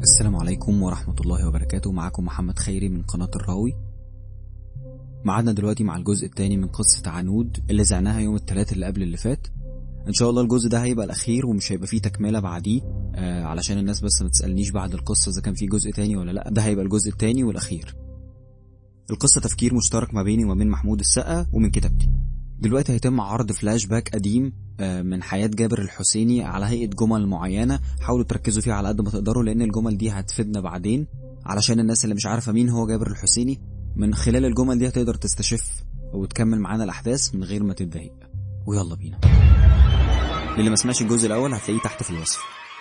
السلام عليكم ورحمة الله وبركاته معكم محمد خيري من قناة الراوي معادنا دلوقتي مع الجزء الثاني من قصة عنود اللي زعناها يوم الثلاث اللي قبل اللي فات ان شاء الله الجزء ده هيبقى الاخير ومش هيبقى فيه تكملة بعديه آه علشان الناس بس ما تسألنيش بعد القصة اذا كان فيه جزء تاني ولا لا ده هيبقى الجزء الثاني والاخير القصة تفكير مشترك ما بيني وما بين محمود السقا ومن كتابتي دلوقتي هيتم عرض فلاش باك قديم آه، من حياة جابر الحسيني على هيئة جمل معينة حاولوا تركزوا فيها على قد ما تقدروا لأن الجمل دي هتفيدنا بعدين علشان الناس اللي مش عارفة مين هو جابر الحسيني من خلال الجمل دي هتقدر تستشف وتكمل معانا الأحداث من غير ما تتضايق ويلا بينا للي ما سمعش الجزء الأول هتلاقيه تحت في الوصف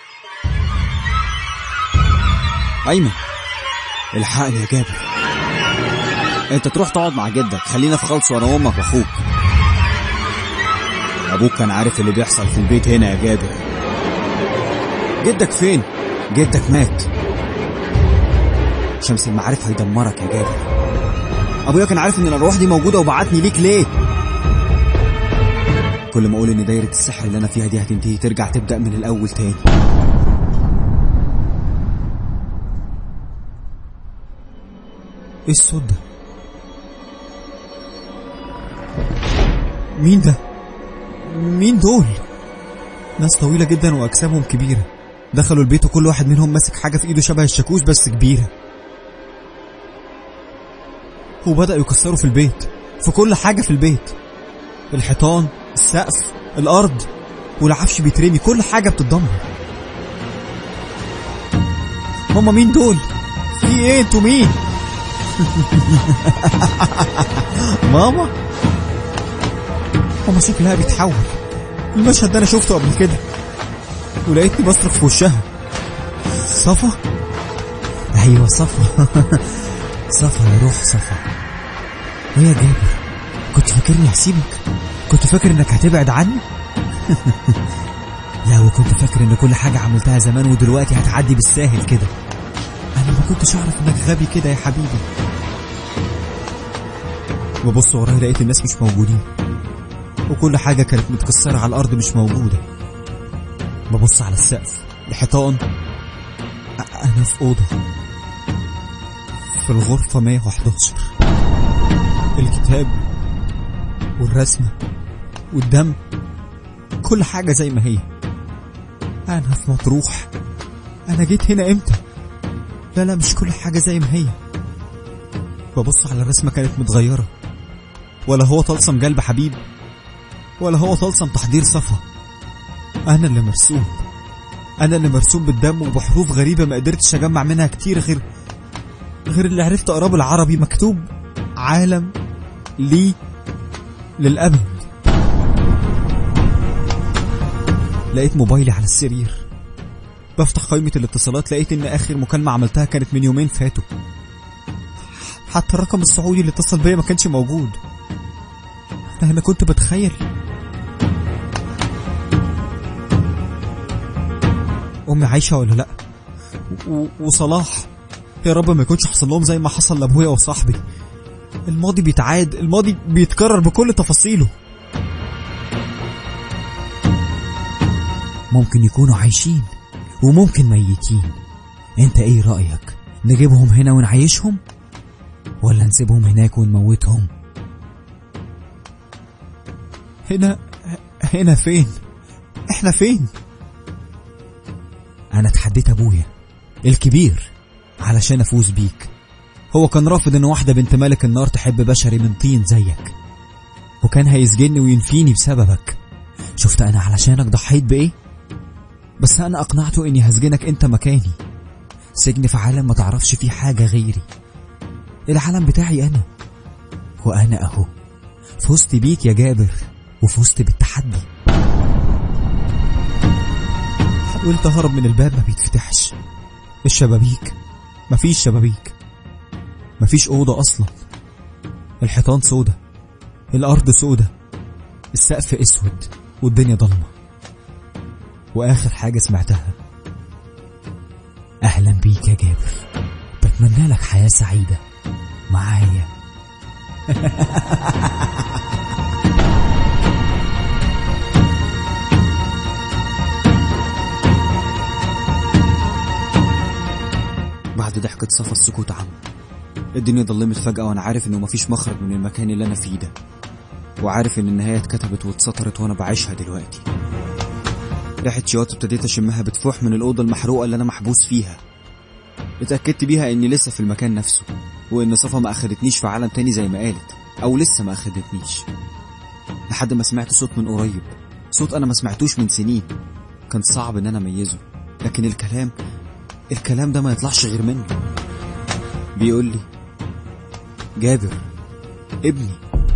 أيمن الحقني يا جابر انت تروح تقعد مع جدك خلينا في خالص وانا وامك واخوك ابوك كان عارف اللي بيحصل في البيت هنا يا جابر جدك فين جدك مات شمس المعارف هيدمرك يا جابر ابويا كان عارف ان الارواح دي موجوده وبعتني ليك ليه كل ما اقول ان دايره السحر اللي انا فيها دي هتنتهي ترجع تبدا من الاول تاني ايه الصوت ده مين ده مين دول ناس طويلة جدا وأجسامهم كبيرة دخلوا البيت وكل واحد منهم ماسك حاجة في إيده شبه الشاكوش بس كبيرة وبدأوا يكسروا في البيت في كل حاجة في البيت الحيطان السقف الأرض والعفش بيترمي كل حاجة بتتدمر هما مين دول في ايه انتوا مين ماما ماما شكلها بيتحول المشهد ده انا شفته قبل كده ولقيتني بصرخ في وشها صفا ايوه صفا صفا يا روح صفا ايه يا جابر كنت فاكرني هسيبك كنت فاكر انك هتبعد عني لا وكنت فاكر ان كل حاجة عملتها زمان ودلوقتي هتعدي بالساهل كده انا ما كنتش اعرف انك غبي كده يا حبيبي ببص ورايا لقيت الناس مش موجودين وكل حاجة كانت متكسرة على الأرض مش موجودة ببص على السقف الحيطان أ- أنا في أوضة في الغرفة 111 الكتاب والرسمة والدم كل حاجة زي ما هي أنا في مطروح أنا جيت هنا إمتى لا لا مش كل حاجة زي ما هي ببص على الرسمة كانت متغيرة ولا هو طلسم قلب حبيب ولا هو طلسم تحضير صفا انا اللي مرسوم انا اللي مرسوم بالدم وبحروف غريبة ما قدرتش اجمع منها كتير غير غير اللي عرفت اقراه بالعربي مكتوب عالم لي للأبد لقيت موبايلي على السرير بفتح قائمة الاتصالات لقيت ان اخر مكالمة عملتها كانت من يومين فاتوا حتى الرقم السعودي اللي اتصل بيا ما كانش موجود انا كنت بتخيل امي عايشه ولا لا و- وصلاح يا رب ما يكونش حصل لهم زي ما حصل لابويا وصاحبي الماضي بيتعاد الماضي بيتكرر بكل تفاصيله ممكن يكونوا عايشين وممكن ميتين انت ايه رأيك نجيبهم هنا ونعيشهم ولا نسيبهم هناك ونموتهم هنا هنا فين احنا فين انا اتحديت ابويا الكبير علشان افوز بيك هو كان رافض ان واحدة بنت ملك النار تحب بشري من طين زيك وكان هيسجني وينفيني بسببك شفت انا علشانك ضحيت بايه بس انا اقنعته اني هسجنك انت مكاني سجن في عالم ما تعرفش فيه حاجة غيري العالم بتاعي انا وانا اهو فزت بيك يا جابر وفزت بالتحدي حاولت اهرب من الباب ما بيتفتحش الشبابيك مفيش شبابيك مفيش أوضة أصلا الحيطان سودة الأرض سودة السقف أسود والدنيا ضلمة وآخر حاجة سمعتها أهلا بيك يا جابر بتمنى لك حياة سعيدة معايا بعد ضحكة صفا السكوت عم الدنيا ضلمت فجأة وأنا عارف إنه مفيش مخرج من المكان اللي أنا فيه ده وعارف إن النهاية اتكتبت واتسطرت وأنا بعيشها دلوقتي ريحة شياط ابتديت أشمها بتفوح من الأوضة المحروقة اللي أنا محبوس فيها اتأكدت بيها إني لسه في المكان نفسه وإن صفا ما أخدتنيش في عالم تاني زي ما قالت أو لسه ما أخدتنيش لحد ما سمعت صوت من قريب صوت أنا ما سمعتوش من سنين كان صعب إن أنا أميزه لكن الكلام الكلام ده ما يطلعش غير منه بيقول لي جابر ابني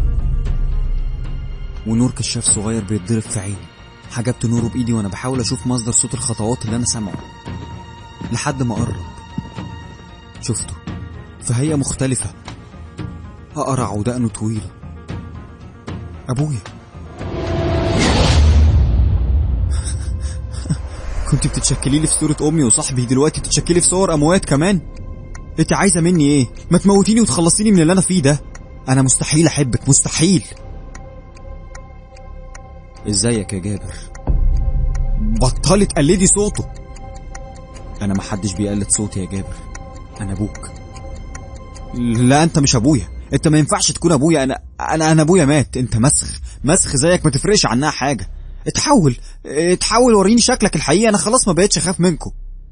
ونور كشاف صغير بيتضرب في عيني حجبت نوره بايدي وانا بحاول اشوف مصدر صوت الخطوات اللي انا سامعه لحد ما قرب شفته في هيئة مختلفة أقرع ودقنه طويلة أبويا كنت بتتشكلي لي في صورة أمي وصاحبي دلوقتي تتشكلي في صور أموات كمان انت عايزة مني ايه ما تموتيني وتخلصيني من اللي انا فيه ده انا مستحيل احبك مستحيل ازيك يا جابر بطلي تقلدي صوته انا محدش بيقلد صوتي يا جابر انا ابوك لا انت مش ابويا انت ما ينفعش تكون ابويا انا انا انا ابويا مات انت مسخ مسخ زيك ما تفرقش عنها حاجه اتحول اتحول وريني شكلك الحقيقي انا خلاص ما بقتش اخاف منكم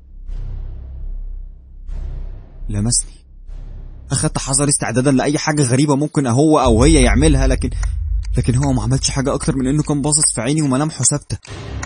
لمسني اخدت حذر استعدادا لاي حاجه غريبه ممكن هو او هي يعملها لكن لكن هو ما عملش حاجه اكتر من انه كان باصص في عيني وملامحه ثابته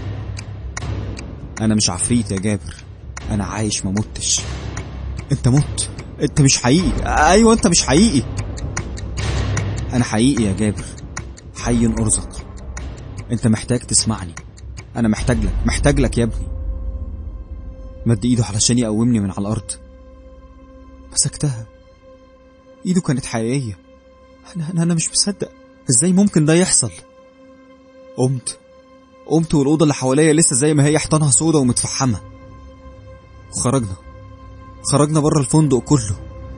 انا مش عفريت يا جابر انا عايش ما متش انت مت انت مش حقيقي ايوه انت مش حقيقي انا حقيقي يا جابر حي ارزق انت محتاج تسمعني انا محتاج لك محتاج لك يا ابني مد ايده علشان يقومني من على الارض مسكتها ايده كانت حقيقية انا انا, أنا مش مصدق ازاي ممكن ده يحصل قمت قمت والأوضة اللي حواليا لسه زي ما هي حيطانها سودة ومتفحمة وخرجنا خرجنا بره الفندق كله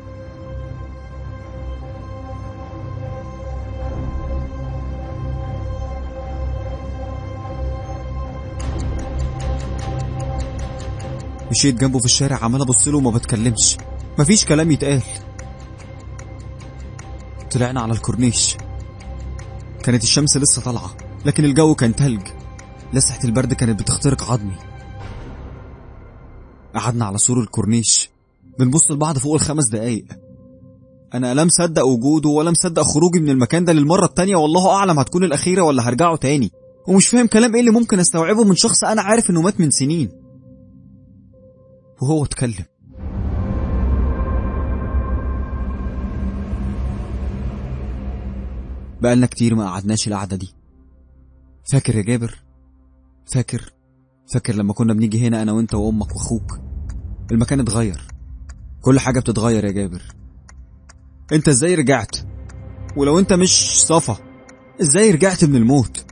مشيت جنبه في الشارع عمال ابص له وما بتكلمش مفيش كلام يتقال طلعنا على الكورنيش كانت الشمس لسه طالعة لكن الجو كان تلج لسعة البرد كانت بتخترق عظمي قعدنا على سور الكورنيش بنبص لبعض فوق الخمس دقايق أنا لا مصدق وجوده ولا مصدق خروجي من المكان ده للمرة التانية والله أعلم هتكون الأخيرة ولا هرجعه تاني ومش فاهم كلام إيه اللي ممكن أستوعبه من شخص أنا عارف إنه مات من سنين وهو اتكلم بقالنا كتير ما قعدناش القعدة دي فاكر يا جابر فاكر فاكر لما كنا بنيجي هنا أنا وأنت وأمك وأخوك المكان اتغير كل حاجة بتتغير يا جابر أنت إزاي رجعت ولو أنت مش صفا إزاي رجعت من الموت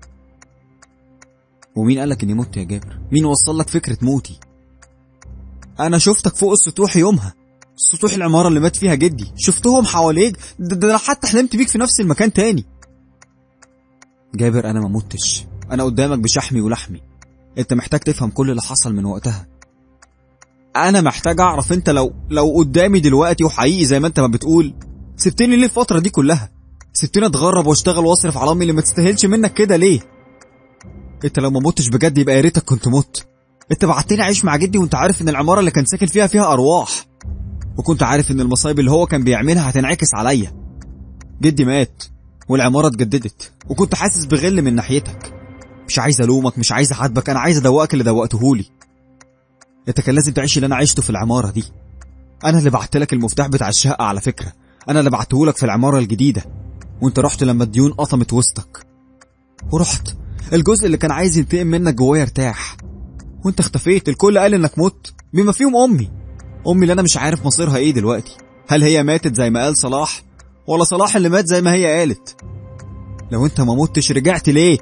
ومين قالك إني مت يا جابر مين وصل لك فكرة موتي أنا شفتك فوق السطوح يومها سطوح العمارة اللي مات فيها جدي شفتهم حواليك ده, ده أنا حتى حلمت بيك في نفس المكان تاني جابر أنا ما متش أنا قدامك بشحمي ولحمي أنت محتاج تفهم كل اللي حصل من وقتها أنا محتاج أعرف أنت لو لو قدامي دلوقتي وحقيقي زي ما أنت ما بتقول سبتني ليه الفترة دي كلها سبتني أتغرب وأشتغل وأصرف على أمي اللي ما تستاهلش منك كده ليه أنت لو ما متش بجد يبقى يا ريتك كنت مت أنت بعتني أعيش مع جدي وأنت عارف إن العمارة اللي كان ساكن فيها فيها أرواح وكنت عارف ان المصايب اللي هو كان بيعملها هتنعكس عليا جدي مات والعمارة اتجددت وكنت حاسس بغل من ناحيتك مش عايز الومك مش عايز اعاتبك انا عايز ادوقك اللي دوقتهولي انت كان لازم تعيش اللي انا عشته في العمارة دي انا اللي بعت لك المفتاح بتاع الشقة على فكرة انا اللي بعتهولك في العمارة الجديدة وانت رحت لما الديون قطمت وسطك ورحت الجزء اللي كان عايز ينتقم منك جوايا ارتاح وانت اختفيت الكل قال انك مت بما فيهم امي امي اللي انا مش عارف مصيرها ايه دلوقتي هل هي ماتت زي ما قال صلاح ولا صلاح اللي مات زي ما هي قالت لو انت ما متش رجعت ليه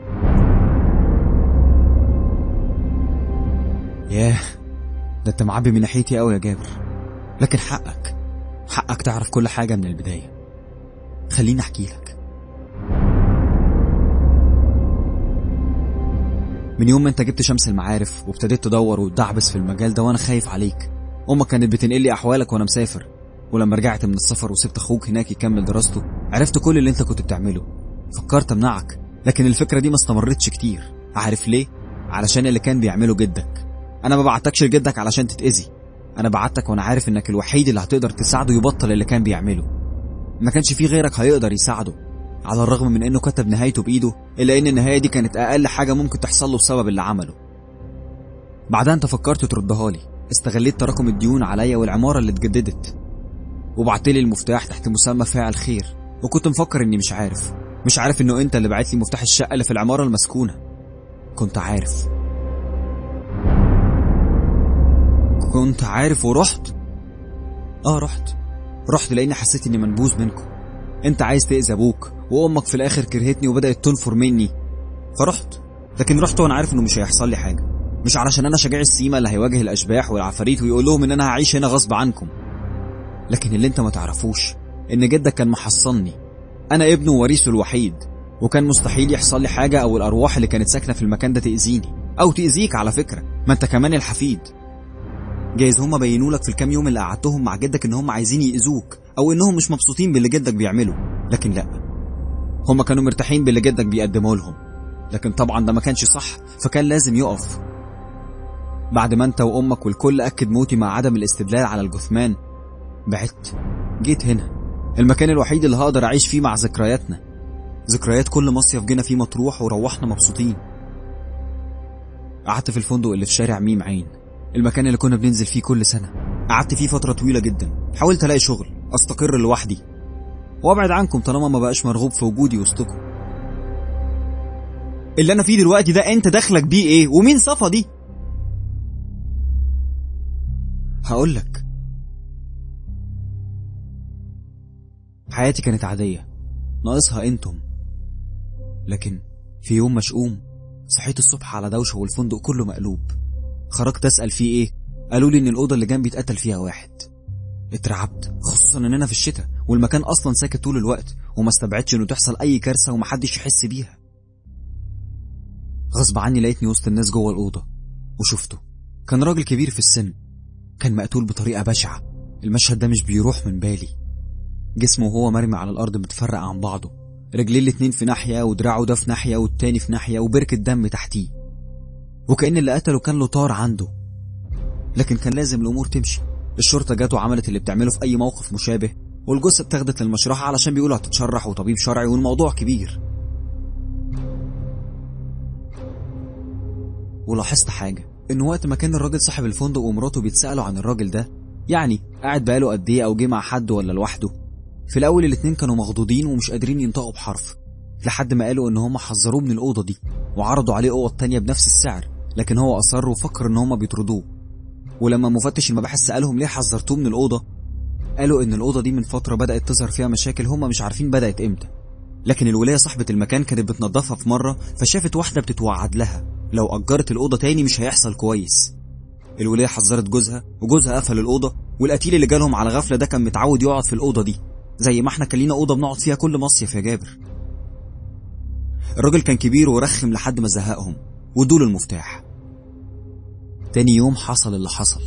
ياه ده انت معبي من ناحيتي قوي يا جابر لكن حقك حقك تعرف كل حاجة من البداية خليني احكي لك من يوم ما انت جبت شمس المعارف وابتديت تدور وتدعبس في المجال ده وانا خايف عليك امك كانت بتنقل لي احوالك وانا مسافر ولما رجعت من السفر وسبت اخوك هناك يكمل دراسته عرفت كل اللي انت كنت بتعمله فكرت امنعك لكن الفكره دي ما استمرتش كتير عارف ليه علشان اللي كان بيعمله جدك انا ما بعتكش لجدك علشان تتاذي انا بعتك وانا عارف انك الوحيد اللي هتقدر تساعده يبطل اللي كان بيعمله ما كانش في غيرك هيقدر يساعده على الرغم من انه كتب نهايته بايده الا ان النهايه دي كانت اقل حاجه ممكن تحصل له بسبب اللي عمله بعدها انت فكرت تردها لي استغليت تراكم الديون عليا والعماره اللي اتجددت وبعت لي المفتاح تحت مسمى فاعل خير وكنت مفكر اني مش عارف مش عارف انه انت اللي بعت لي مفتاح الشقه اللي في العماره المسكونه كنت عارف كنت عارف ورحت اه رحت رحت لاني حسيت اني منبوذ منكم انت عايز تاذي ابوك وامك في الاخر كرهتني وبدات تنفر مني فرحت لكن رحت وانا عارف انه مش هيحصل لي حاجه مش علشان انا شجاع السيما اللي هيواجه الاشباح والعفاريت ويقول لهم ان انا هعيش هنا غصب عنكم لكن اللي انت ما تعرفوش ان جدك كان محصني انا ابنه ووريثه الوحيد وكان مستحيل يحصل لي حاجه او الارواح اللي كانت ساكنه في المكان ده تاذيني او تاذيك على فكره ما انت كمان الحفيد جايز هما بينوا لك في الكام يوم اللي قعدتهم مع جدك ان هم عايزين يأذوك او انهم مش مبسوطين باللي جدك بيعمله لكن لا هما كانوا مرتاحين باللي جدك بيقدمه لهم لكن طبعا ده ما كانش صح فكان لازم يقف بعد ما انت وامك والكل اكد موتي مع عدم الاستدلال على الجثمان بعدت جيت هنا المكان الوحيد اللي هقدر اعيش فيه مع ذكرياتنا ذكريات كل مصيف جينا فيه مطروح وروحنا مبسوطين قعدت في الفندق اللي في شارع ميم عين المكان اللي كنا بننزل فيه كل سنة قعدت فيه فترة طويلة جدا حاولت الاقي شغل استقر لوحدي وابعد عنكم طالما ما بقاش مرغوب في وجودي وسطكم اللي انا فيه دلوقتي ده انت دخلك بيه ايه ومين صفا دي هقولك حياتي كانت عادية ناقصها انتم لكن في يوم مشؤوم صحيت الصبح على دوشة والفندق كله مقلوب خرجت اسأل فيه ايه قالوا لي ان الأوضة اللي جنبي اتقتل فيها واحد اترعبت خصوصا اننا في الشتاء والمكان اصلا ساكت طول الوقت وما استبعدش انه تحصل اي كارثة ومحدش يحس بيها غصب عني لقيتني وسط الناس جوه الأوضة وشفته كان راجل كبير في السن كان مقتول بطريقة بشعة المشهد ده مش بيروح من بالي جسمه وهو مرمي على الأرض متفرق عن بعضه رجليه الاتنين في ناحية ودراعه ده في ناحية والتاني في ناحية وبركة دم تحتيه وكأن اللي قتله كان له طار عنده لكن كان لازم الأمور تمشي الشرطة جات وعملت اللي بتعمله في أي موقف مشابه والجثة اتاخدت للمشرحة علشان بيقولوا هتتشرح وطبيب شرعي والموضوع كبير ولاحظت حاجة إن وقت ما كان الراجل صاحب الفندق ومراته بيتسألوا عن الراجل ده يعني قاعد بقاله قد إيه أو جه مع حد ولا لوحده في الأول الاتنين كانوا مخضوضين ومش قادرين ينطقوا بحرف لحد ما قالوا إن هم حذروه من الأوضة دي وعرضوا عليه أوض تانية بنفس السعر لكن هو أصر وفكر إن هم بيطردوه ولما مفتش المباحث سألهم ليه حذرتوه من الأوضة قالوا إن الأوضة دي من فترة بدأت تظهر فيها مشاكل هم مش عارفين بدأت إمتى لكن الولاية صاحبة المكان كانت بتنظفها في مرة فشافت واحدة بتتوعد لها لو أجرت الأوضة تاني مش هيحصل كويس الولاية حذرت جوزها وجوزها قفل الأوضة والقتيل اللي جالهم على غفلة ده كان متعود يقعد في الأوضة دي زي ما احنا كان لينا أوضة بنقعد فيها كل مصيف يا جابر الراجل كان كبير ورخم لحد ما زهقهم وادوله المفتاح تاني يوم حصل اللي حصل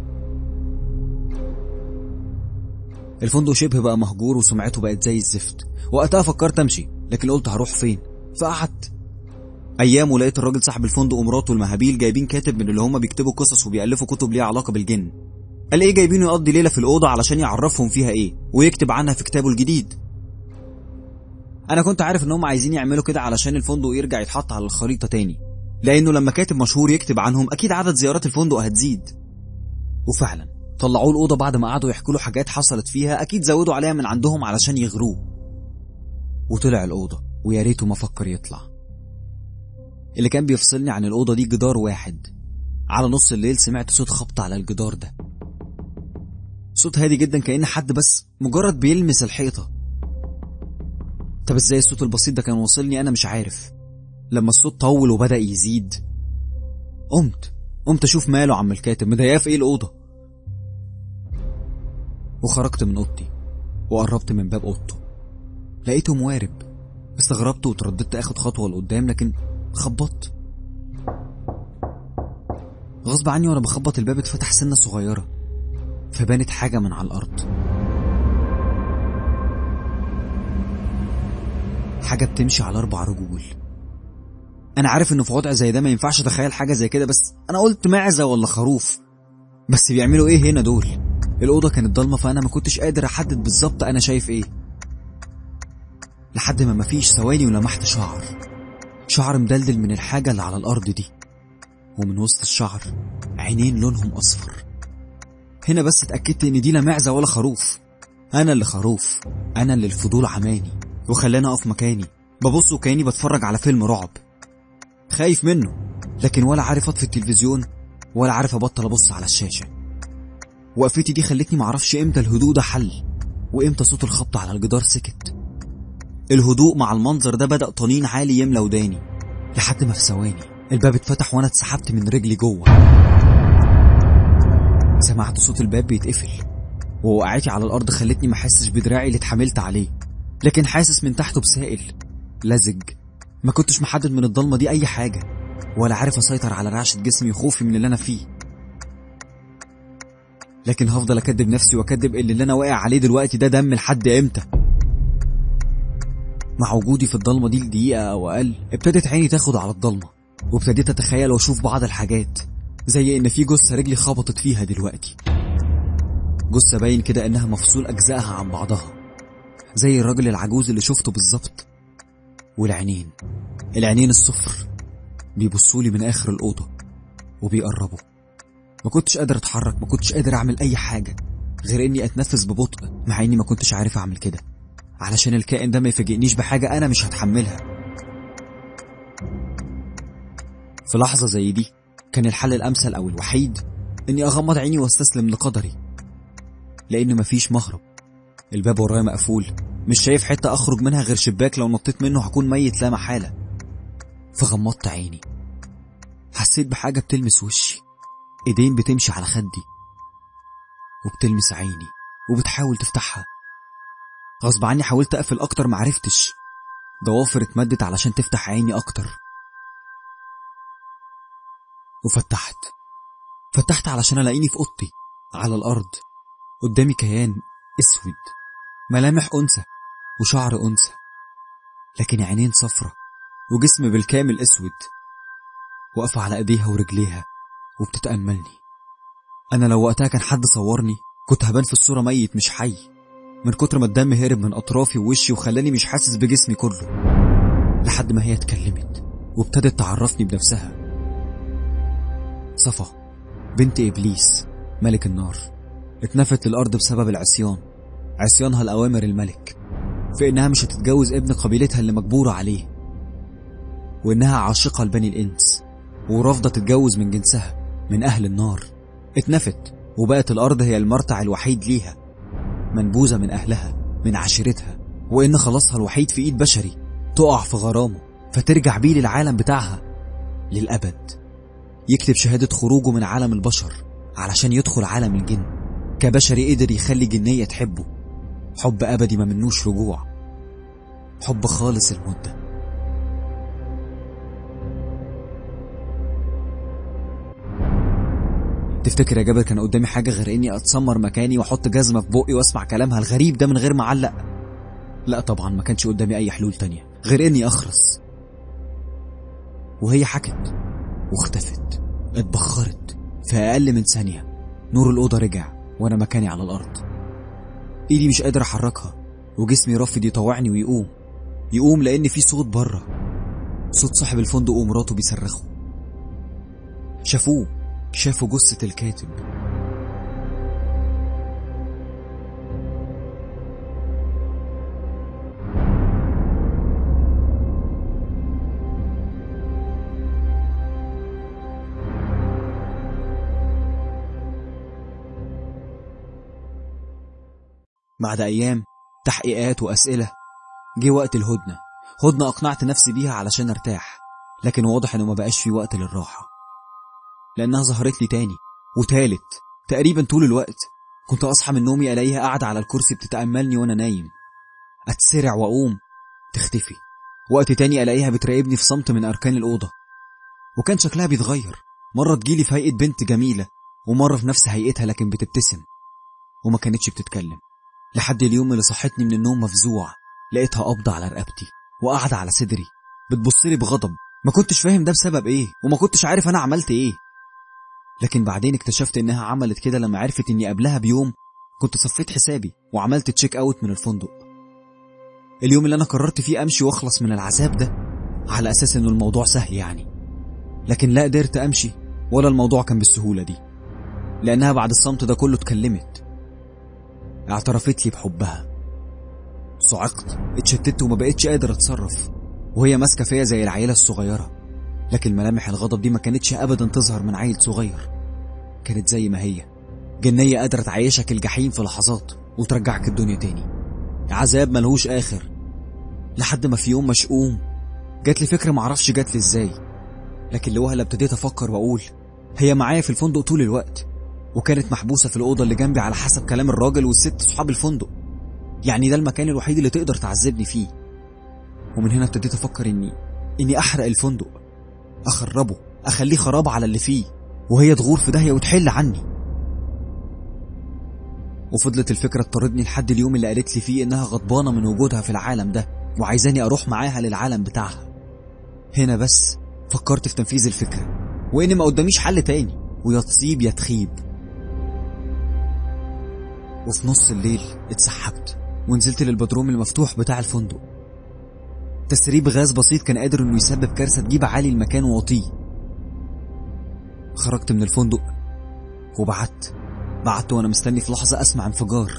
الفندق شبه بقى مهجور وسمعته بقت زي الزفت وقتها فكرت امشي لكن قلت هروح فين فقعدت ايام ولقيت الراجل صاحب الفندق ومراته المهابيل جايبين كاتب من اللي هما بيكتبوا قصص وبيالفوا كتب ليها علاقه بالجن قال ايه جايبينه يقضي ليله في الاوضه علشان يعرفهم فيها ايه ويكتب عنها في كتابه الجديد انا كنت عارف ان هم عايزين يعملوا كده علشان الفندق يرجع يتحط على الخريطه تاني لانه لما كاتب مشهور يكتب عنهم اكيد عدد زيارات الفندق هتزيد وفعلا طلعوه الاوضه بعد ما قعدوا يحكوا له حاجات حصلت فيها اكيد زودوا عليها من عندهم علشان يغروه وطلع الاوضه ويا ريته ما فكر يطلع اللي كان بيفصلني عن الأوضة دي جدار واحد على نص الليل سمعت صوت خبط على الجدار ده صوت هادي جدا كأن حد بس مجرد بيلمس الحيطة طب ازاي الصوت البسيط ده كان واصلني أنا مش عارف لما الصوت طول وبدأ يزيد قمت قمت أشوف ماله عم الكاتب مضايقاه في إيه الأوضة وخرجت من أوضتي وقربت من باب أوضته لقيته موارب استغربت وترددت اخد خطوة لقدام لكن خبطت غصب عني وانا بخبط الباب اتفتح سنة صغيرة فبانت حاجة من على الأرض حاجة بتمشي على أربع رجول أنا عارف إنه في وضع زي ده ما ينفعش أتخيل حاجة زي كده بس أنا قلت معزة ولا خروف بس بيعملوا إيه هنا دول الأوضة كانت ضلمة فأنا ما كنتش قادر أحدد بالظبط أنا شايف إيه لحد ما مفيش ثواني ولمحت شعر شعر مدلدل من الحاجة اللي على الأرض دي ومن وسط الشعر عينين لونهم أصفر هنا بس اتأكدت إن دي لا معزة ولا خروف أنا اللي خروف أنا اللي الفضول عماني وخلاني أقف مكاني ببص وكأني بتفرج على فيلم رعب خايف منه لكن ولا عارف أطفي التلفزيون ولا عارف أبطل أبص على الشاشة وقفتي دي خلتني معرفش إمتى الهدوء ده حل وإمتى صوت الخبط على الجدار سكت الهدوء مع المنظر ده بدأ طنين عالي يملى وداني لحد ما في ثواني الباب اتفتح وانا اتسحبت من رجلي جوه سمعت صوت الباب بيتقفل ووقعتي على الارض خلتني ما احسش بدراعي اللي اتحملت عليه لكن حاسس من تحته بسائل لزج ما كنتش محدد من الضلمه دي اي حاجه ولا عارف اسيطر على رعشه جسمي وخوفي من اللي انا فيه لكن هفضل اكدب نفسي واكدب ان اللي انا واقع عليه دلوقتي ده دم لحد امتى مع وجودي في الضلمه دي لدقيقه او اقل ابتدت عيني تاخد على الضلمه وابتديت اتخيل واشوف بعض الحاجات زي ان في جثه رجلي خبطت فيها دلوقتي جثه باين كده انها مفصول اجزائها عن بعضها زي الراجل العجوز اللي شفته بالظبط والعينين العينين الصفر بيبصولي من اخر الاوضه وبيقربوا ما كنتش قادر اتحرك ما كنتش قادر اعمل اي حاجه غير اني اتنفس ببطء مع اني ما كنتش عارف اعمل كده علشان الكائن ده ما يفاجئنيش بحاجه انا مش هتحملها في لحظة زي دي كان الحل الأمثل أو الوحيد إني أغمض عيني واستسلم لقدري لأن مفيش مهرب الباب ورايا مقفول مش شايف حتة أخرج منها غير شباك لو نطيت منه هكون ميت لا محالة فغمضت عيني حسيت بحاجة بتلمس وشي إيدين بتمشي على خدي وبتلمس عيني وبتحاول تفتحها غصب عني حاولت أقفل أكتر معرفتش ضوافر اتمدت علشان تفتح عيني أكتر وفتحت فتحت علشان الاقيني في اوضتي على الارض قدامي كيان اسود ملامح انثى وشعر انثى لكن عينين صفرة وجسم بالكامل اسود واقفة على ايديها ورجليها وبتتأملني انا لو وقتها كان حد صورني كنت هبان في الصورة ميت مش حي من كتر ما الدم هرب من اطرافي ووشي وخلاني مش حاسس بجسمي كله لحد ما هي اتكلمت وابتدت تعرفني بنفسها صفا بنت إبليس ملك النار اتنفت للأرض بسبب العصيان عصيانها لأوامر الملك في إنها مش هتتجوز ابن قبيلتها اللي مجبورة عليه وإنها عاشقة لبني الإنس ورافضة تتجوز من جنسها من أهل النار اتنفت وبقت الأرض هي المرتع الوحيد ليها منبوذة من أهلها من عشيرتها وإن خلاصها الوحيد في إيد بشري تقع في غرامه فترجع بيه للعالم بتاعها للأبد يكتب شهادة خروجه من عالم البشر علشان يدخل عالم الجن كبشري قدر يخلي جنية تحبه حب أبدي ما منوش رجوع حب خالص المدة تفتكر يا جابر كان قدامي حاجة غير إني أتسمر مكاني وأحط جزمة في بقي وأسمع كلامها الغريب ده من غير ما أعلق لا طبعا ما كانش قدامي أي حلول تانية غير إني أخرس وهي حكت واختفت اتبخرت في أقل من ثانية نور الأوضة رجع وأنا مكاني على الأرض إيدي مش قادر أحركها وجسمي رافض يطوعني ويقوم يقوم لأن في صوت بره صوت صاحب الفندق ومراته بيصرخوا شافوه شافوا جثة الكاتب بعد أيام تحقيقات وأسئلة جه وقت الهدنة هدنة أقنعت نفسي بيها علشان أرتاح لكن واضح إنه ما بقاش في وقت للراحة لأنها ظهرت لي تاني وتالت تقريبا طول الوقت كنت أصحى من نومي ألاقيها قاعدة على الكرسي بتتأملني وأنا نايم أتسرع وأقوم تختفي وقت تاني ألاقيها بتراقبني في صمت من أركان الأوضة وكان شكلها بيتغير مرة تجيلي في هيئة بنت جميلة ومرة في نفس هيئتها لكن بتبتسم وما كانتش بتتكلم لحد اليوم اللي صحتني من النوم مفزوع لقيتها قابضة على رقبتي وقاعدة على صدري بتبصلي بغضب ما كنتش فاهم ده بسبب ايه وما كنتش عارف انا عملت ايه لكن بعدين اكتشفت انها عملت كده لما عرفت اني قبلها بيوم كنت صفيت حسابي وعملت تشيك اوت من الفندق اليوم اللي انا قررت فيه امشي واخلص من العذاب ده على اساس انه الموضوع سهل يعني لكن لا قدرت امشي ولا الموضوع كان بالسهولة دي لانها بعد الصمت ده كله اتكلمت اعترفت لي بحبها صعقت اتشتت وما بقتش قادر اتصرف وهي ماسكه فيا زي العيله الصغيره لكن ملامح الغضب دي ما كانتش ابدا تظهر من عيل صغير كانت زي ما هي جنيه قادره تعيشك الجحيم في لحظات وترجعك الدنيا تاني عذاب ملهوش اخر لحد ما في يوم مشؤوم جات لي فكره معرفش جات لي ازاي لكن لوهله ابتديت افكر واقول هي معايا في الفندق طول الوقت وكانت محبوسه في الاوضه اللي جنبي على حسب كلام الراجل والست صحاب الفندق يعني ده المكان الوحيد اللي تقدر تعذبني فيه ومن هنا ابتديت افكر اني اني احرق الفندق اخربه اخليه خراب على اللي فيه وهي تغور في داهيه وتحل عني وفضلت الفكره تطاردني لحد اليوم اللي قالت لي فيه انها غضبانه من وجودها في العالم ده وعايزاني اروح معاها للعالم بتاعها هنا بس فكرت في تنفيذ الفكره وان ما قداميش حل تاني ويا تصيب يا تخيب وفي نص الليل اتسحبت ونزلت للبدروم المفتوح بتاع الفندق تسريب غاز بسيط كان قادر انه يسبب كارثه تجيب عالي المكان وواطيه خرجت من الفندق وبعدت بعدت وانا مستني في لحظه اسمع انفجار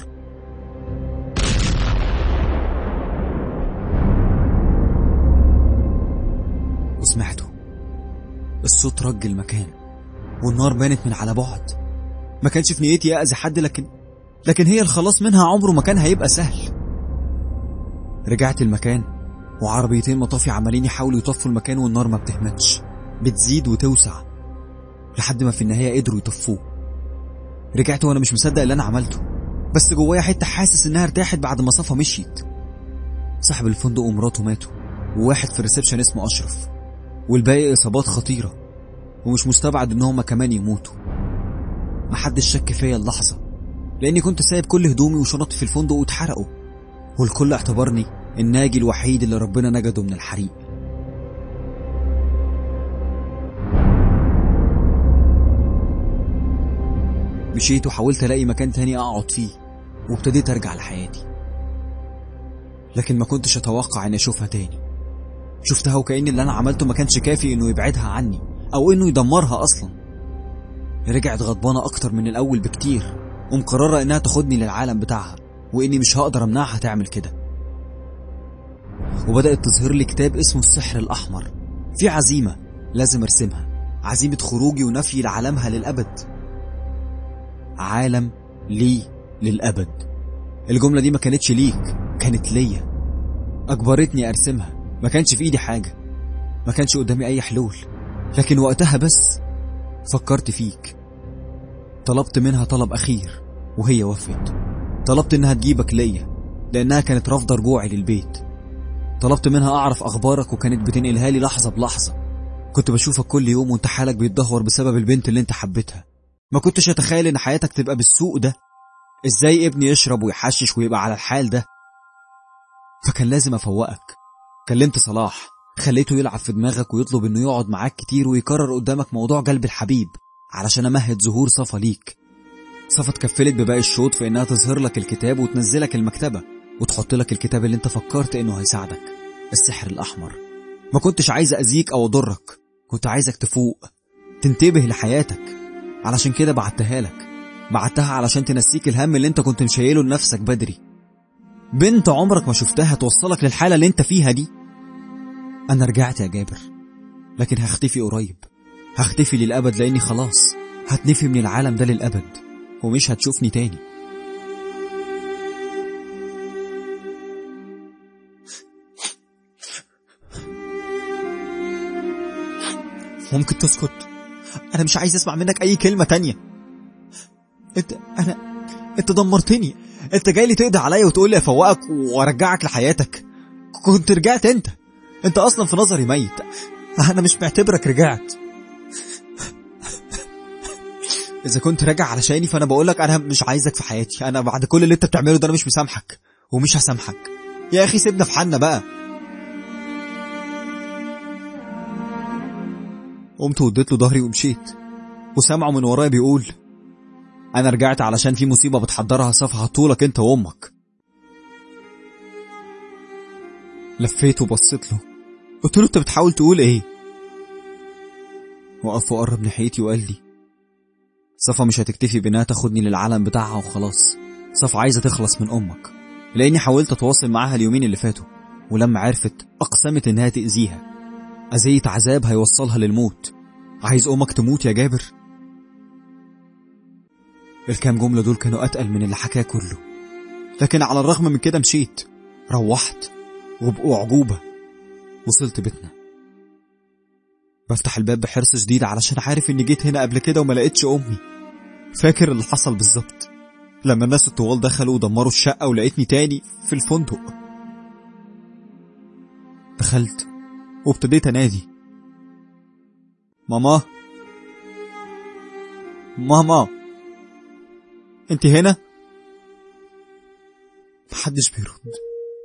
وسمعته الصوت رج المكان والنار بانت من على بعد ما كانش في نيتي اذي حد لكن لكن هي الخلاص منها عمره ما كان هيبقى سهل رجعت المكان وعربيتين مطافي عمالين يحاولوا يطفوا المكان والنار ما بتهمتش بتزيد وتوسع لحد ما في النهاية قدروا يطفوه رجعت وانا مش مصدق اللي انا عملته بس جوايا حتة حاسس انها ارتاحت بعد ما صفا مشيت صاحب الفندق ومراته ماتوا وواحد في الريسبشن اسمه اشرف والباقي اصابات خطيرة ومش مستبعد ان هما كمان يموتوا محدش شك فيا اللحظة لاني كنت سايب كل هدومي وشنطي في الفندق واتحرقوا والكل اعتبرني الناجي الوحيد اللي ربنا نجده من الحريق مشيت وحاولت الاقي مكان تاني اقعد فيه وابتديت ارجع لحياتي لكن ما كنتش اتوقع اني اشوفها تاني شفتها وكأن اللي انا عملته ما كانش كافي انه يبعدها عني او انه يدمرها اصلا رجعت غضبانة اكتر من الاول بكتير ومقررة انها تاخدني للعالم بتاعها واني مش هقدر امنعها تعمل كده وبدأت تظهر لي كتاب اسمه السحر الأحمر في عزيمة لازم أرسمها عزيمة خروجي ونفي لعالمها للأبد عالم لي للأبد الجملة دي ما كانتش ليك كانت ليا أجبرتني أرسمها ما كانش في إيدي حاجة ما كانش قدامي أي حلول لكن وقتها بس فكرت فيك طلبت منها طلب أخير وهي وفت طلبت إنها تجيبك ليا لأنها كانت رافضة رجوعي للبيت طلبت منها أعرف أخبارك وكانت بتنقلها لي لحظة بلحظة كنت بشوفك كل يوم وانت حالك بيتدهور بسبب البنت اللي انت حبيتها ما كنتش أتخيل إن حياتك تبقى بالسوء ده إزاي ابني يشرب ويحشش ويبقى على الحال ده فكان لازم أفوقك كلمت صلاح خليته يلعب في دماغك ويطلب إنه يقعد معاك كتير ويكرر قدامك موضوع جلب الحبيب علشان أمهد ظهور صفا ليك صفا اتكفلت بباقي الشوط في إنها تظهر لك الكتاب وتنزلك المكتبة وتحط لك الكتاب اللي انت فكرت انه هيساعدك السحر الاحمر ما كنتش عايز اذيك او اضرك كنت عايزك تفوق تنتبه لحياتك علشان كده بعتها لك بعتها علشان تنسيك الهم اللي انت كنت مشايله لنفسك بدري بنت عمرك ما شفتها توصلك للحالة اللي انت فيها دي انا رجعت يا جابر لكن هختفي قريب هختفي للأبد لأني خلاص هتنفي من العالم ده للأبد ومش هتشوفني تاني ممكن تسكت انا مش عايز اسمع منك اي كلمة تانية انت انا انت دمرتني انت جاي لي تقضي عليا وتقول لي افوقك وارجعك لحياتك كنت رجعت انت انت اصلا في نظري ميت انا مش معتبرك رجعت اذا كنت راجع علشاني فانا بقولك انا مش عايزك في حياتي انا بعد كل اللي انت بتعمله ده انا مش مسامحك ومش هسامحك يا اخي سيبنا في حالنا بقى قمت واديت له ظهري ومشيت وسامعه من ورايا بيقول انا رجعت علشان في مصيبه بتحضرها صفحه طولك انت وامك لفيت وبصيت له قلت له انت بتحاول تقول ايه وقف وقرب ناحيتي وقال لي صفا مش هتكتفي بانها تاخدني للعالم بتاعها وخلاص صفا عايزه تخلص من امك لاني حاولت اتواصل معاها اليومين اللي فاتوا ولما عرفت اقسمت انها تاذيها اذيه عذاب هيوصلها للموت عايز امك تموت يا جابر الكام جملة دول كانوا أتقل من اللي حكاه كله لكن على الرغم من كده مشيت روحت وبأعجوبة وصلت بيتنا بفتح الباب بحرص شديد علشان عارف اني جيت هنا قبل كده وما لقيتش امي فاكر اللي حصل بالظبط لما الناس الطوال دخلوا ودمروا الشقة ولقيتني تاني في الفندق دخلت وابتديت انادي ماما ماما انت هنا محدش بيرد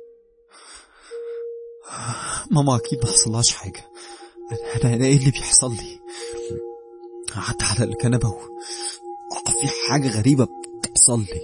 ماما اكيد ما حصلهاش حاجه انا انا ايه اللي بيحصل لي قعدت على الكنبه و... في حاجه غريبه بتحصل لي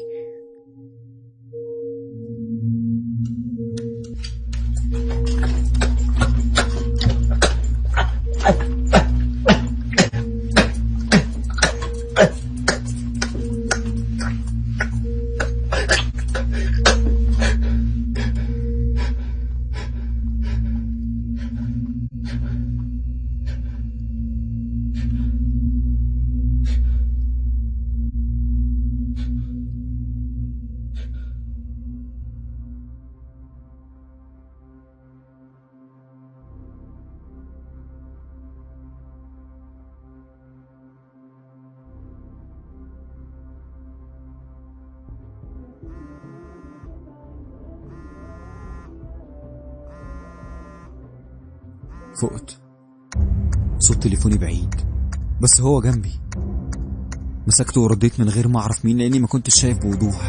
فقت صوت تليفوني بعيد بس هو جنبي مسكته ورديت من غير ما اعرف مين لاني ما كنتش شايف بوضوح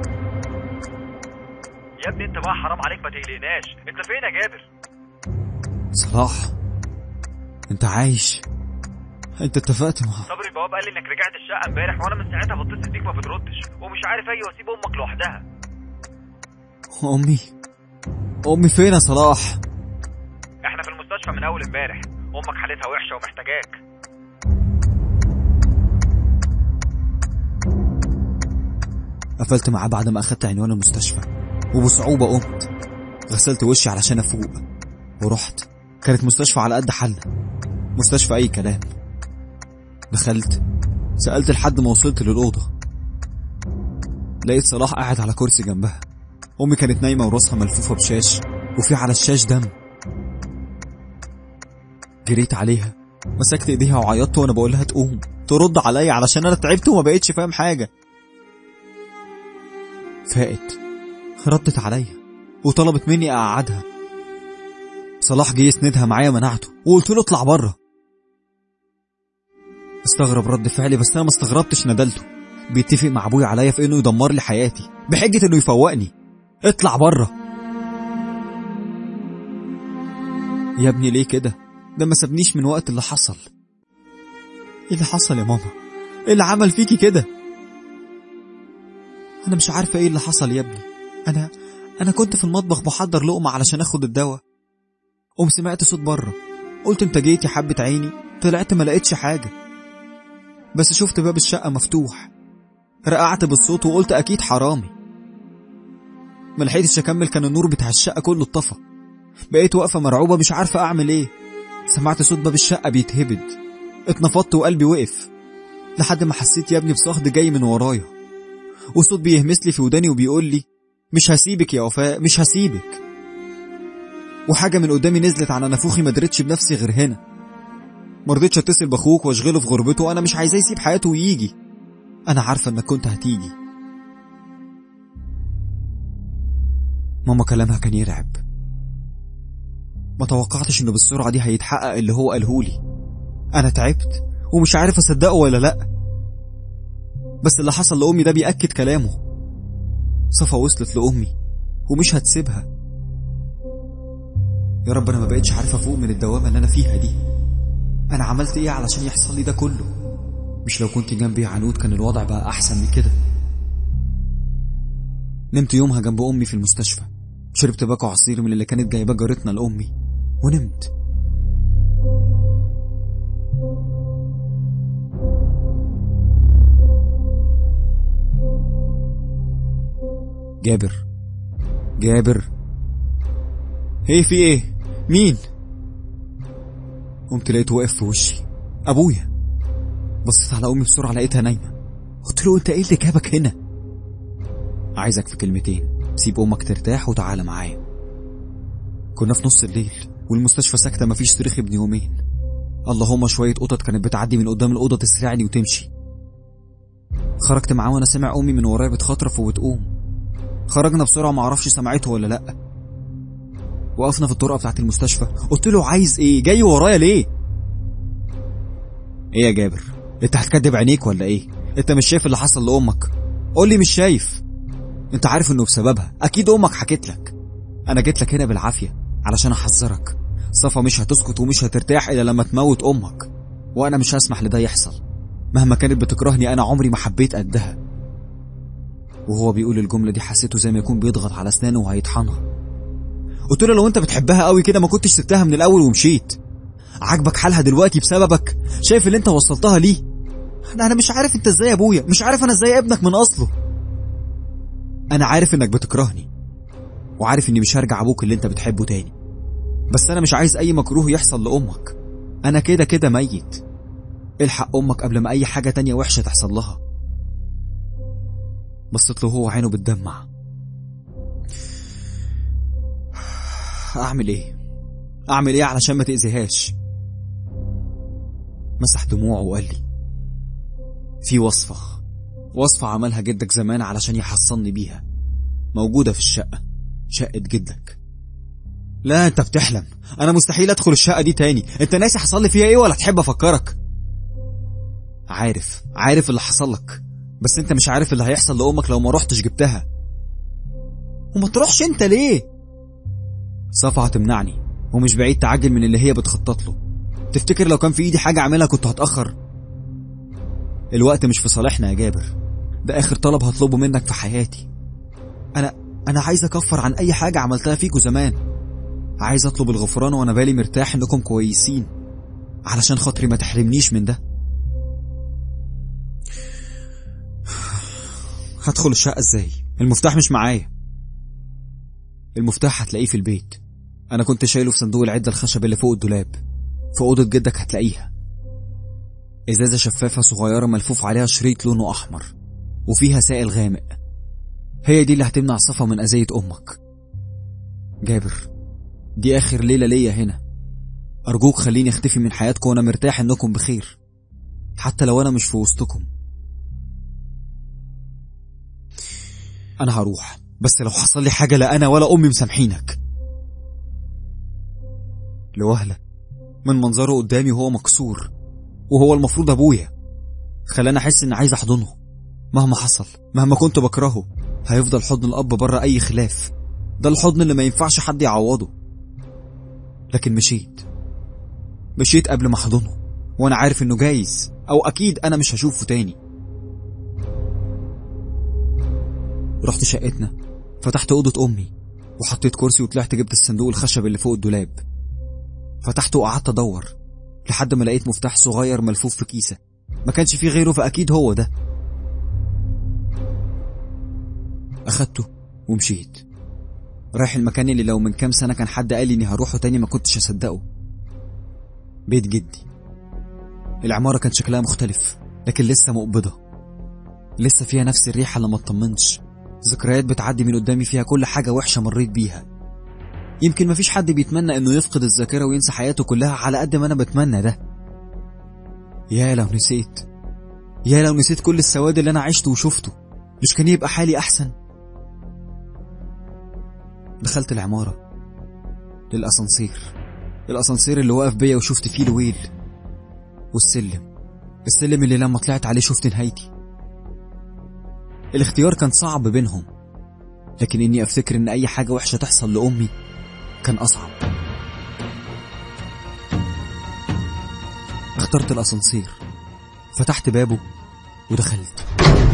يا ابني انت بقى حرام عليك ما تقلقناش انت فين يا جابر صلاح انت عايش انت اتفقت مع صبري البواب قال لي انك رجعت الشقه امبارح وانا من ساعتها بتصل بيك ما بتردش ومش عارف اجي واسيب امك لوحدها امي امي فين يا صلاح احنا في المستشفى من اول امبارح امك حالتها وحشه ومحتاجاك قفلت معاه بعد ما اخدت عنوان المستشفى وبصعوبة قمت غسلت وشي علشان افوق ورحت كانت مستشفى على قد حالنا مستشفى اي كلام دخلت سألت لحد ما وصلت للأوضة لقيت صلاح قاعد على كرسي جنبها أمي كانت نايمة وراسها ملفوفة بشاش وفي على الشاش دم جريت عليها مسكت ايديها وعيطت وانا بقول لها تقوم ترد عليا علشان انا تعبت وما بقتش فاهم حاجه فاقت ردت عليا وطلبت مني اقعدها صلاح جه يسندها معايا منعته وقلت له اطلع بره استغرب رد فعلي بس انا ما استغربتش ندلته بيتفق مع ابويا عليا في انه يدمر لي حياتي بحجه انه يفوقني اطلع بره يا ابني ليه كده ده ما سابنيش من وقت اللي حصل ايه اللي حصل يا ماما ايه اللي عمل فيكي كده انا مش عارفه ايه اللي حصل يا ابني انا انا كنت في المطبخ بحضر لقمه علشان اخد الدواء قوم سمعت صوت بره قلت انت جيت يا حبه عيني طلعت ما لقيتش حاجه بس شفت باب الشقه مفتوح رقعت بالصوت وقلت اكيد حرامي ما لحقتش اكمل كان النور بتاع الشقه كله اتطفى بقيت واقفه مرعوبه مش عارفه اعمل ايه سمعت صوت باب الشقه بيتهبد اتنفضت وقلبي وقف لحد ما حسيت يا ابني بصهد جاي من ورايا وصوت بيهمس لي في وداني وبيقول لي مش هسيبك يا وفاء مش هسيبك وحاجه من قدامي نزلت على نافوخي ما درتش بنفسي غير هنا مرضتش اتصل باخوك واشغله في غربته وانا مش عايزاه يسيب حياته ويجي انا عارفه انك كنت هتيجي ماما كلامها كان يرعب ما توقعتش انه بالسرعه دي هيتحقق اللي هو قالهولي انا تعبت ومش عارف اصدقه ولا لا بس اللي حصل لأمي ده بيأكد كلامه صفا وصلت لأمي ومش هتسيبها يا رب أنا ما بقتش عارف أفوق من الدوامة اللي أنا فيها دي أنا عملت إيه علشان يحصل لي ده كله مش لو كنت جنبي يا عنود كان الوضع بقى أحسن من كده نمت يومها جنب أمي في المستشفى شربت باكو عصير من اللي كانت جايباه جارتنا لأمي ونمت جابر جابر ايه في ايه مين قمت لقيته واقف في وشي ابويا بصيت على امي بسرعه لقيتها نايمه قلت له انت ايه اللي جابك هنا عايزك في كلمتين سيب امك ترتاح وتعالى معايا كنا في نص الليل والمستشفى ساكته مفيش صريخ ابن يومين اللهم شويه قطط كانت بتعدي من قدام الاوضه تسرعني وتمشي خرجت معاه وانا سامع امي من ورايا بتخطرف وبتقوم خرجنا بسرعه معرفش سمعته ولا لا وقفنا في الطرقه بتاعت المستشفى قلت له عايز ايه جاي ورايا ليه ايه يا جابر انت هتكدب عينيك ولا ايه انت مش شايف اللي حصل لامك قول لي مش شايف انت عارف انه بسببها اكيد امك حكت لك انا جيت لك هنا بالعافيه علشان احذرك صفا مش هتسكت ومش هترتاح الا لما تموت امك وانا مش هسمح لده يحصل مهما كانت بتكرهني انا عمري ما حبيت قدها وهو بيقول الجمله دي حسيته زي ما يكون بيضغط على اسنانه وهيطحنها قلت له لو انت بتحبها قوي كده ما كنتش سبتها من الاول ومشيت عاجبك حالها دلوقتي بسببك شايف اللي انت وصلتها ليه انا انا مش عارف انت ازاي ابويا مش عارف انا ازاي ابنك من اصله انا عارف انك بتكرهني وعارف اني مش هرجع ابوك اللي انت بتحبه تاني بس انا مش عايز اي مكروه يحصل لامك انا كده كده ميت الحق امك قبل ما اي حاجه تانية وحشه تحصل لها بصيت له هو عينه بتدمع اعمل ايه اعمل ايه علشان ما تاذيهاش مسح دموعه وقال لي في وصفه وصفه عملها جدك زمان علشان يحصلني بيها موجوده في الشقه شقه جدك لا انت بتحلم انا مستحيل ادخل الشقه دي تاني انت ناسي حصل لي فيها ايه ولا تحب افكرك عارف عارف اللي حصل لك بس انت مش عارف اللي هيحصل لامك لو ما رحتش جبتها وما تروحش انت ليه صفا هتمنعني ومش بعيد تعجل من اللي هي بتخطط له تفتكر لو كان في ايدي حاجه اعملها كنت هتاخر الوقت مش في صالحنا يا جابر ده اخر طلب هطلبه منك في حياتي انا انا عايز اكفر عن اي حاجه عملتها فيكوا زمان عايز اطلب الغفران وانا بالي مرتاح انكم كويسين علشان خاطري ما تحرمنيش من ده هدخل الشقة ازاي المفتاح مش معايا المفتاح هتلاقيه في البيت انا كنت شايله في صندوق العدة الخشب اللي فوق الدولاب في أوضة جدك هتلاقيها إزازة شفافة صغيرة ملفوف عليها شريط لونه أحمر وفيها سائل غامق هي دي اللي هتمنع صفا من أذية أمك جابر دي آخر ليلة ليا هنا أرجوك خليني أختفي من حياتكم وأنا مرتاح إنكم بخير حتى لو أنا مش في وسطكم أنا هروح بس لو حصل لي حاجة لا أنا ولا أمي مسامحينك لوهلة من منظره قدامي وهو مكسور وهو المفروض أبويا خلاني أحس إني عايز أحضنه مهما حصل مهما كنت بكرهه هيفضل حضن الأب بره أي خلاف ده الحضن اللي ما ينفعش حد يعوضه لكن مشيت مشيت قبل ما أحضنه وأنا عارف إنه جايز أو أكيد أنا مش هشوفه تاني رحت شقتنا فتحت أوضة أمي وحطيت كرسي وطلعت جبت الصندوق الخشب اللي فوق الدولاب فتحته وقعدت أدور لحد ما لقيت مفتاح صغير ملفوف في كيسة ما كانش فيه غيره فأكيد هو ده أخدته ومشيت رايح المكان اللي لو من كام سنة كان حد قال لي إني هروحه تاني ما كنتش أصدقه بيت جدي العمارة كان شكلها مختلف لكن لسه مقبضة لسه فيها نفس الريحة اللي ما اطمنش ذكريات بتعدي من قدامي فيها كل حاجة وحشة مريت بيها يمكن مفيش حد بيتمنى انه يفقد الذاكرة وينسى حياته كلها على قد ما انا بتمنى ده يا لو نسيت يا لو نسيت كل السواد اللي انا عشته وشفته مش كان يبقى حالي احسن دخلت العمارة للأسانسير الأسانسير اللي وقف بيا وشفت فيه الويل والسلم السلم اللي لما طلعت عليه شفت نهايتي الاختيار كان صعب بينهم لكن اني افتكر ان اي حاجة وحشة تحصل لامي كان اصعب اخترت الاسانسير فتحت بابه ودخلت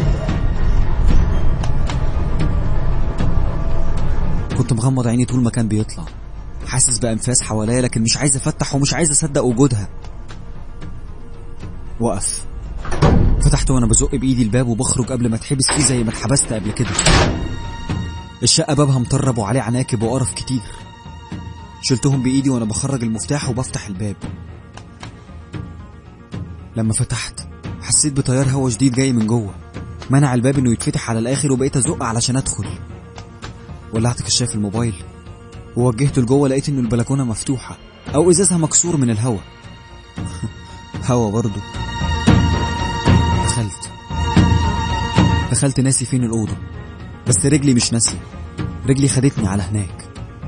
كنت مغمض عيني طول ما كان بيطلع حاسس بأنفاس حواليا لكن مش عايز أفتح ومش عايز أصدق وجودها وقف فتحت وأنا بزق بإيدي الباب وبخرج قبل ما اتحبس فيه زي ما اتحبست قبل كده الشقة بابها مطرب وعليه عناكب وقرف كتير شلتهم بإيدي وأنا بخرج المفتاح وبفتح الباب لما فتحت حسيت بتيار هوا شديد جاي من جوه منع الباب انه يتفتح على الاخر وبقيت ازق علشان ادخل ولعت كشاف الموبايل ووجهته لجوه لقيت انه البلكونه مفتوحه او ازازها مكسور من الهوا هوا برضه دخلت دخلت ناسي فين الاوضه بس رجلي مش ناسيه رجلي خدتني على هناك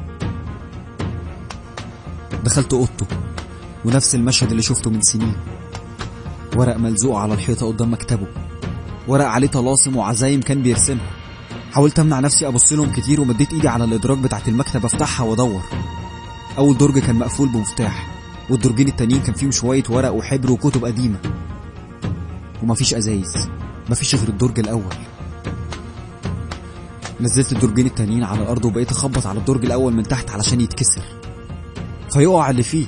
دخلت اوضته ونفس المشهد اللي شفته من سنين ورق ملزوق على الحيطه قدام مكتبه ورق عليه طلاسم وعزايم كان بيرسمها حاولت امنع نفسي ابص لهم كتير ومديت ايدي على الادراج بتاعت المكتب افتحها وادور اول درج كان مقفول بمفتاح والدرجين التانيين كان فيهم شويه ورق وحبر وكتب قديمه ومفيش ازايز مفيش غير الدرج الاول نزلت الدرجين التانيين على الارض وبقيت اخبط على الدرج الاول من تحت علشان يتكسر فيقع اللي فيه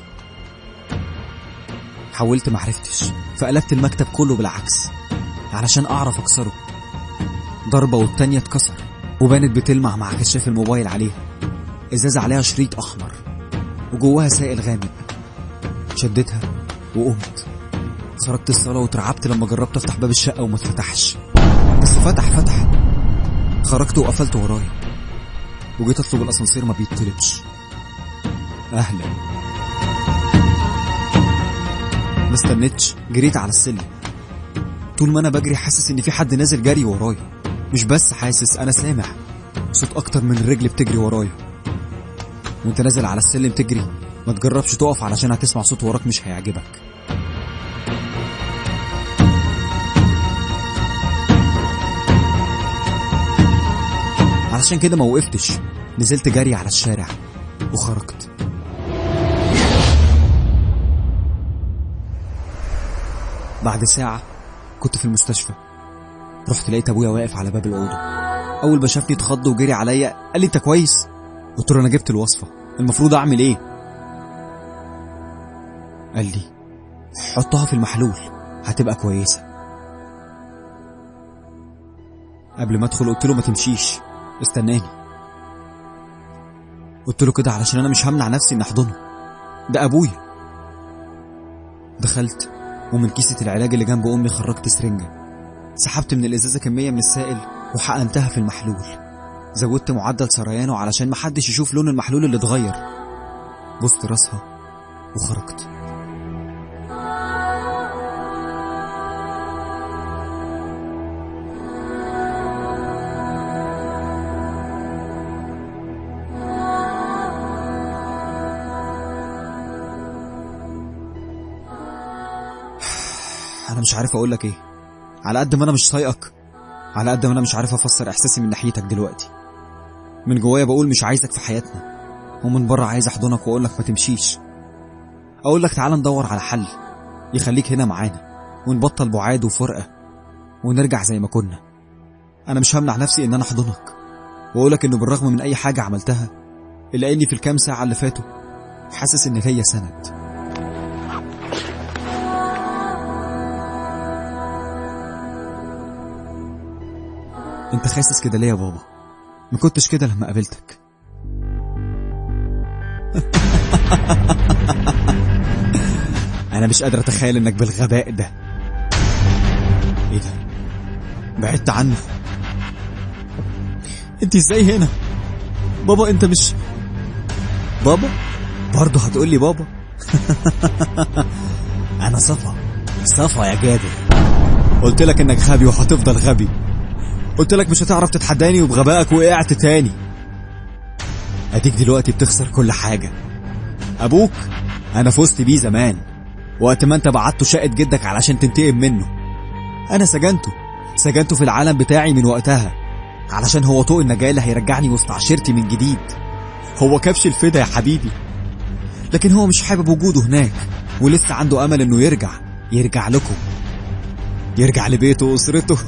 حاولت معرفتش فقلبت المكتب كله بالعكس علشان اعرف اكسره ضربة والتانية اتكسر وبانت بتلمع مع كشاف الموبايل عليها ازازة عليها شريط احمر وجواها سائل غامق شدتها وقمت خرجت الصالة واترعبت لما جربت افتح باب الشقة وما اتفتحش بس فتح فتح خرجت وقفلت ورايا وجيت اطلب الاسانسير ما بيطلبش اهلا ما استنيتش جريت على السلم طول ما انا بجري حاسس ان في حد نازل جري ورايا مش بس حاسس انا سامع صوت اكتر من الرجل بتجري ورايا وانت نازل على السلم تجري ما تجربش تقف علشان هتسمع صوت وراك مش هيعجبك علشان كده ما وقفتش نزلت جري على الشارع وخرجت بعد ساعة كنت في المستشفى رحت لقيت ابويا واقف على باب الاوضه اول ما شافني اتخض وجري عليا قال لي انت كويس قلت له انا جبت الوصفه المفروض اعمل ايه قال لي حطها في المحلول هتبقى كويسه قبل ما ادخل قلت له ما تمشيش استناني قلت له كده علشان انا مش همنع نفسي اني احضنه ده ابويا دخلت ومن كيسة العلاج اللي جنب امي خرجت سرنجه سحبت من الازازه كميه من السائل وحقنتها في المحلول زودت معدل سريانه علشان محدش يشوف لون المحلول اللي اتغير بصت راسها وخرجت انا مش عارف اقول لك ايه على قد ما انا مش طايقك على قد ما انا مش عارف افسر احساسي من ناحيتك دلوقتي من جوايا بقول مش عايزك في حياتنا ومن بره عايز احضنك واقول لك ما تمشيش اقول لك تعالى ندور على حل يخليك هنا معانا ونبطل بعاد وفرقه ونرجع زي ما كنا انا مش همنع نفسي ان انا احضنك واقول لك انه بالرغم من اي حاجه عملتها الا اني في الكام ساعه اللي فاتوا حاسس ان ليا سند انت حاسس كده ليه يا بابا ما كنتش كده لما قابلتك انا مش قادر اتخيل انك بالغباء ده ايه ده بعدت عنه انت ازاي هنا بابا انت مش بابا برضه هتقول لي بابا انا صفا صفا يا جادر قلت لك انك غبي وهتفضل غبي قلت لك مش هتعرف تتحداني وبغبائك وقعت تاني اديك دلوقتي بتخسر كل حاجة ابوك انا فزت بيه زمان وقت ما انت بعته شقة جدك علشان تنتقم منه انا سجنته سجنته في العالم بتاعي من وقتها علشان هو طوق النجاة اللي هيرجعني وسط عشيرتي من جديد هو كبش الفدا يا حبيبي لكن هو مش حابب وجوده هناك ولسه عنده امل انه يرجع يرجع لكم يرجع لبيته واسرته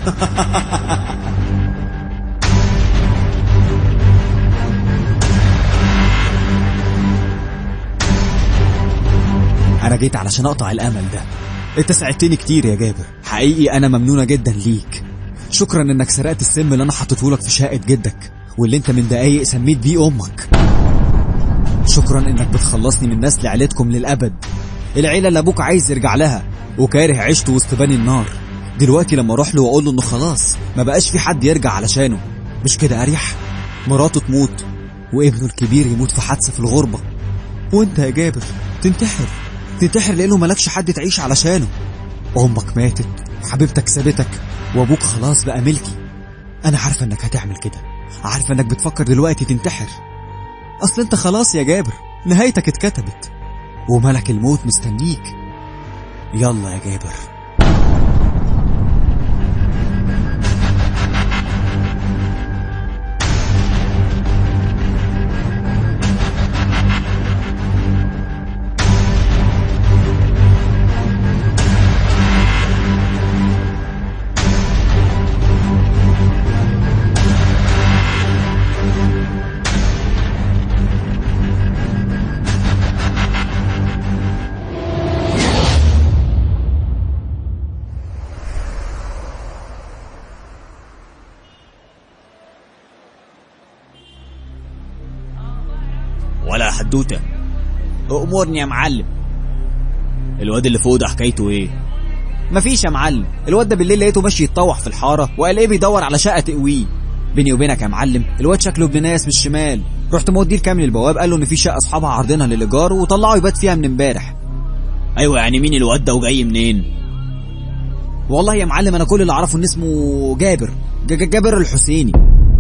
انا جيت علشان اقطع الامل ده انت ساعدتني كتير يا جابر حقيقي انا ممنونة جدا ليك شكرا انك سرقت السم اللي انا حطيته لك في شقة جدك واللي انت من دقايق سميت بيه امك شكرا انك بتخلصني من نسل عيلتكم للابد العيلة اللي ابوك عايز يرجع لها وكاره عيشته وسط بني النار دلوقتي لما اروح له واقول له انه خلاص ما بقاش في حد يرجع علشانه مش كده اريح مراته تموت وابنه الكبير يموت في حادثة في الغربة وانت يا جابر تنتحر تنتحر لانه مالكش حد تعيش علشانه امك ماتت حبيبتك سابتك وابوك خلاص بقى ملكي انا عارفه انك هتعمل كده عارفه انك بتفكر دلوقتي تنتحر اصل انت خلاص يا جابر نهايتك اتكتبت وملك الموت مستنيك يلا يا جابر ولا حدوته أمورني يا معلم الواد اللي فوق ده حكايته ايه مفيش يا معلم الواد ده بالليل لقيته ماشي يتطوح في الحاره وقال ايه بيدور على شقه تقويه بيني وبينك يا معلم الواد شكله ابن ناس من الشمال رحت موديه الكامل البواب قال له ان في شقه اصحابها عارضينها للايجار وطلعوا يبات فيها من امبارح ايوه يعني مين الواد ده وجاي منين والله يا معلم انا كل اللي اعرفه ان اسمه جابر ج- ج- جابر الحسيني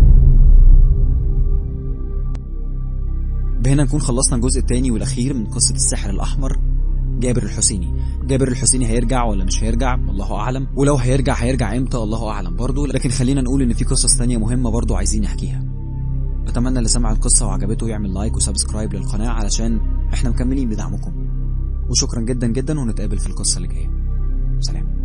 بهنا نكون خلصنا الجزء الثاني والاخير من قصه السحر الاحمر جابر الحسيني جابر الحسيني هيرجع ولا مش هيرجع الله اعلم ولو هيرجع هيرجع امتى الله اعلم برضه لكن خلينا نقول ان في قصص تانية مهمه برضه عايزين نحكيها اتمنى اللي سمع القصه وعجبته يعمل لايك وسبسكرايب للقناه علشان احنا مكملين بدعمكم وشكرا جدا جدا ونتقابل في القصه اللي جايه سلام